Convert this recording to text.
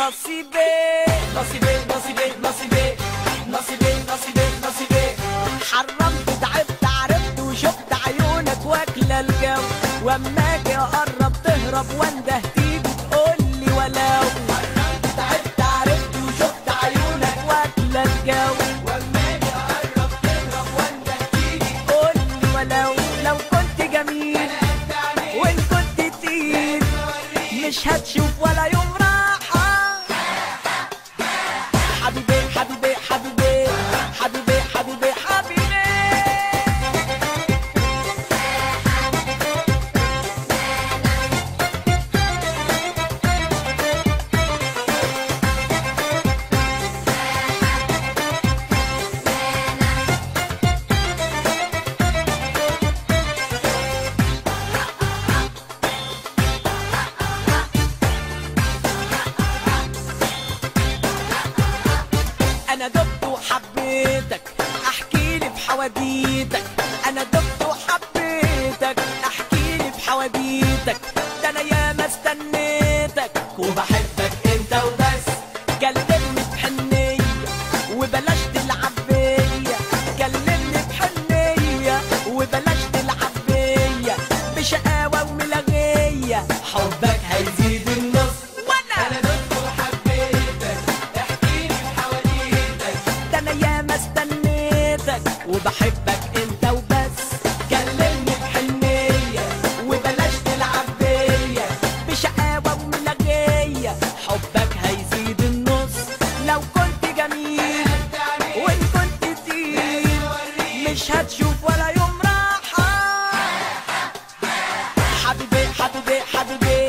نصيبي نصيبي نصيبي نصيبي نصيبي نصيبي نصيبي حرمت تعبت عرفت وشفت عيونك واكلة الجو واما اجي اقرب تهرب وانده تيجي تقولي ولو تعبت عرفت وشفت عيونك واكلة الجو واما اجي اقرب تهرب وانت تيجي قولي ولو لو كنت جميل وان كنت تقيل مش هتشوف ولا يوم راحة حبيبي حبيبي حبيبي حبيبي حبيبي حبيبي انا دبت وحبيتك احكي لي بحواديتك انا دبت وحبيتك احكي لي بحواديتك ده انا ياما استنيتك وبحبك انت وبس كلمني بحنية وبلاش تلعب بيا كلمني بحنية وبلاش تلعب بيا بشقاوة وملغية حبك هيزيد النص وانا انا دقت وحبيتك احكي لي بحواديتك ده انا ياما استنيتك وبحبك انت وبس كلمني بحنية وبلاش تلعب بيا بشقاوة وملغية حبك هيزيد النص لو كنت جميل وان كنت تقيل مش هتشوف ولا يوم راحة حبيبي حبيبي حبيبي